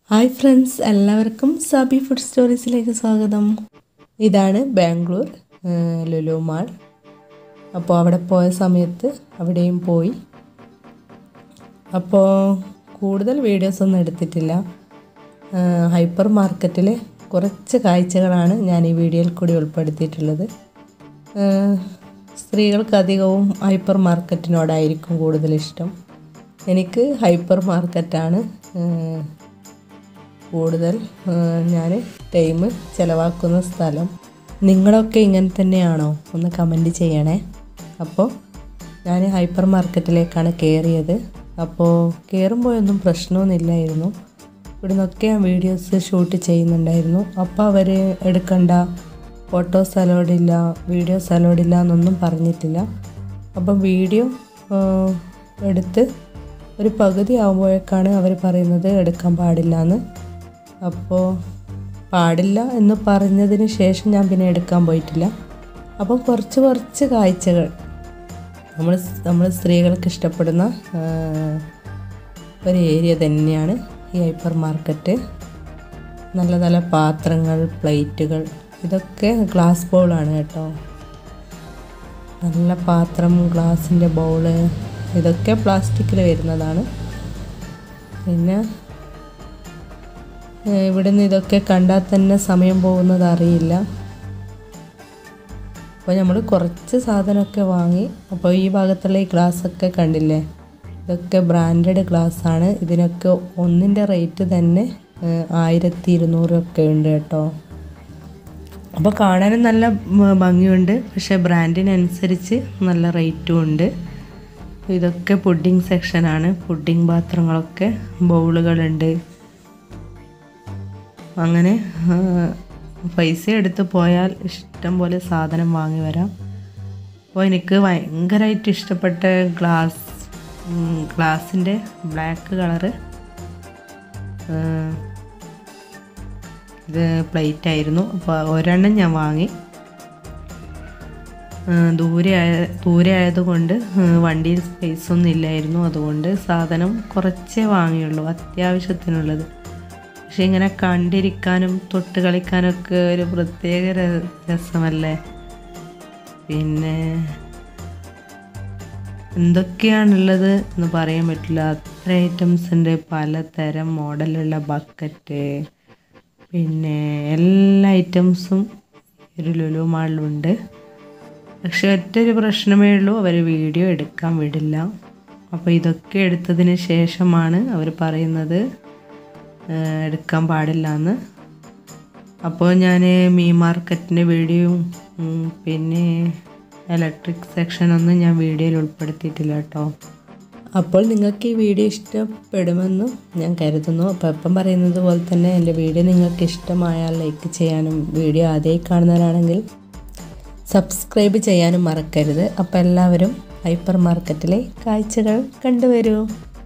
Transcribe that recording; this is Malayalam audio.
ഹായ് ഫ്രണ്ട്സ് എല്ലാവർക്കും സാബി ഫുഡ് സ്റ്റോറീസിലേക്ക് സ്വാഗതം ഇതാണ് ബാംഗ്ലൂർ ഏഹ്, ലുലു മാൾ അപ്പോൾ അവിടെ പോയ സമയത്ത് അവിടെയും പോയി അപ്പോൾ കൂടുതൽ വീഡിയോസ് ഒന്നും എടുത്തിട്ടില്ല ഏഹ്, ഹൈപ്പർ മാർക്കറ്റിലെ കുറച്ച് കാഴ്ചകളാണ് ഞാൻ ഈ വീഡിയോയിൽ കൂടി ഉൾപ്പെടുത്തിയിട്ടുള്ളത് ഏഹ്, സ്ത്രീകൾക്ക് അധികവും ഹൈപ്പർ മാർക്കറ്റിനോടായിരിക്കും കൂടുതൽ ഇഷ്ടം എനിക്ക് ഹൈപ്പർ മാർക്കറ്റാണ് ഏഹ്, കൂടുതൽ ഞാൻ ടൈം ചിലവാക്കുന്ന സ്ഥലം നിങ്ങളൊക്കെ ഇങ്ങനെ തന്നെയാണോ ഒന്ന് കമൻറ്റ് ചെയ്യണേ അപ്പോൾ ഞാൻ ഹൈപ്പർ മാർക്കറ്റിലേക്കാണ് കയറിയത് അപ്പോൾ കയറുമ്പോഴൊന്നും പ്രശ്നമൊന്നുമില്ലായിരുന്നു ഇവിടെ നിന്നൊക്കെ ഞാൻ വീഡിയോസ് ഷൂട്ട് ചെയ്യുന്നുണ്ടായിരുന്നു അപ്പോൾ അവർ എടുക്കണ്ട ഫോട്ടോസ് അലോഡില്ല വീഡിയോസ് അലോഡില്ല എന്നൊന്നും പറഞ്ഞിട്ടില്ല അപ്പം വീഡിയോ എടുത്ത് ഒരു പകുതി ആകുമ്പോഴേക്കാണ് അവർ പറയുന്നത് എടുക്കാൻ പാടില്ല എന്ന് അപ്പോൾ പാടില്ല എന്ന് പറഞ്ഞതിന് ശേഷം ഞാൻ പിന്നെ എടുക്കാൻ പോയിട്ടില്ല അപ്പം കുറച്ച് കുറച്ച് കാഴ്ചകൾ നമ്മൾ നമ്മൾ സ്ത്രീകൾക്ക് ഇഷ്ടപ്പെടുന്ന ആ, ഒരു ഏരിയ തന്നെയാണ് ഈ ഹൈപ്പർ മാർക്കറ്റ് നല്ല നല്ല പാത്രങ്ങൾ പ്ലേറ്റുകൾ ഇതൊക്കെ ഗ്ലാസ് ബൗളാണ് കേട്ടോ നല്ല പാത്രം ഗ്ലാസിൻ്റെ ബൗള് ഇതൊക്കെ പ്ലാസ്റ്റിക്കിൽ വരുന്നതാണ് പിന്നെ ഏഹ് ഇവിടുന്ന് ഇതൊക്കെ കണ്ടാൽ തന്നെ സമയം പോകുന്നത് അറിയില്ല അപ്പോൾ നമ്മൾ കുറച്ച് സാധനമൊക്കെ വാങ്ങി അപ്പോൾ ഈ ഭാഗത്തുള്ള ഈ ഗ്ലാസ്സൊക്കെ കണ്ടില്ലേ ഇതൊക്കെ ബ്രാൻഡഡ് ഗ്ലാസ്സാണ് ഇതിനൊക്കെ ഒന്നിൻ്റെ റേറ്റ് തന്നെ ഏഹ് ആയിരത്തി ഇരുന്നൂറൊക്കെ ഉണ്ട് കേട്ടോ അപ്പോൾ കാണാനും നല്ല ഉം, ഭംഗിയുണ്ട് പക്ഷേ ബ്രാൻഡിനനുസരിച്ച് നല്ല റേറ്റും ഉണ്ട് ഇതൊക്കെ പുഡിംഗ് സെക്ഷനാണ് പുഡിംഗ് പാത്രങ്ങളൊക്കെ ബൗളുകളുണ്ട് അങ്ങനെ ആ, പൈസ എടുത്ത് പോയാൽ ഇഷ്ടം പോലെ സാധനം വാങ്ങി വരാം അപ്പോൾ എനിക്ക് ഭയങ്കരമായിട്ട് ഇഷ്ടപ്പെട്ട ഗ്ലാസ് ഗ്ലാസിൻ്റെ ബ്ലാക്ക് കളറ് ഇത് പ്ലേറ്റ് ആയിരുന്നു അപ്പോൾ ഒരെണ്ണം ഞാൻ വാങ്ങി ആ, ദൂരെ ആയ ദൂരെ ആയതുകൊണ്ട് ആ, വണ്ടിയിൽ സ്പേസ് ഒന്നും ഇല്ലായിരുന്നു അതുകൊണ്ട് സാധനം കുറച്ചേ വാങ്ങിയുള്ളൂ അത്യാവശ്യത്തിനുള്ളത് പക്ഷെ ഇങ്ങനെ കണ്ടിരിക്കാനും തൊട്ട് കളിക്കാനൊക്കെ ഒരു പ്രത്യേക ര- രസമല്ലേ പിന്നെ എന്തൊക്കെയാണുള്ളത് എന്ന് പറയാൻ പറ്റില്ല അത്ര ഐറ്റംസ് ഉണ്ട് പലതരം മോഡലുള്ള ബക്കറ്റ് പിന്നെ എല്ലാ ഐറ്റംസും ഒരു ലുലു മാളിലുണ്ട് പക്ഷെ ഒറ്റൊരു പ്രശ്നമേ ഉള്ളൂ അവർ വീഡിയോ എടുക്കാൻ വിടില്ല അപ്പോൾ ഇതൊക്കെ എടുത്തതിന് ശേഷമാണ് അവർ പറയുന്നത് ഏഹ്, എടുക്കാൻ പാടില്ല എന്ന് അപ്പോൾ ഞാൻ മീൻ മാർക്കറ്റിൻ്റെ വീഡിയോയും ഉം, പിന്നെ ഇലക്ട്രിക് സെക്ഷനൊന്നും ഞാൻ വീഡിയോയിൽ ഉൾപ്പെടുത്തിയിട്ടില്ല കേട്ടോ അപ്പോൾ നിങ്ങൾക്ക് ഈ വീഡിയോ ഇഷ്ടപ്പെടുമെന്നും ഞാൻ കരുതുന്നു അപ്പോൾ എപ്പം പറയുന്നത് പോലെ തന്നെ എൻ്റെ വീഡിയോ നിങ്ങൾക്ക് ഇഷ്ടമായാൽ ലൈക്ക് ചെയ്യാനും വീഡിയോ ആദ്യമായി കാണുന്നവരാണെങ്കിൽ സബ്സ്ക്രൈബ് ചെയ്യാനും മറക്കരുത് അപ്പോൾ എല്ലാവരും ഹൈപ്പർ മാർക്കറ്റിലെ കാഴ്ചകൾ കണ്ടുവരൂ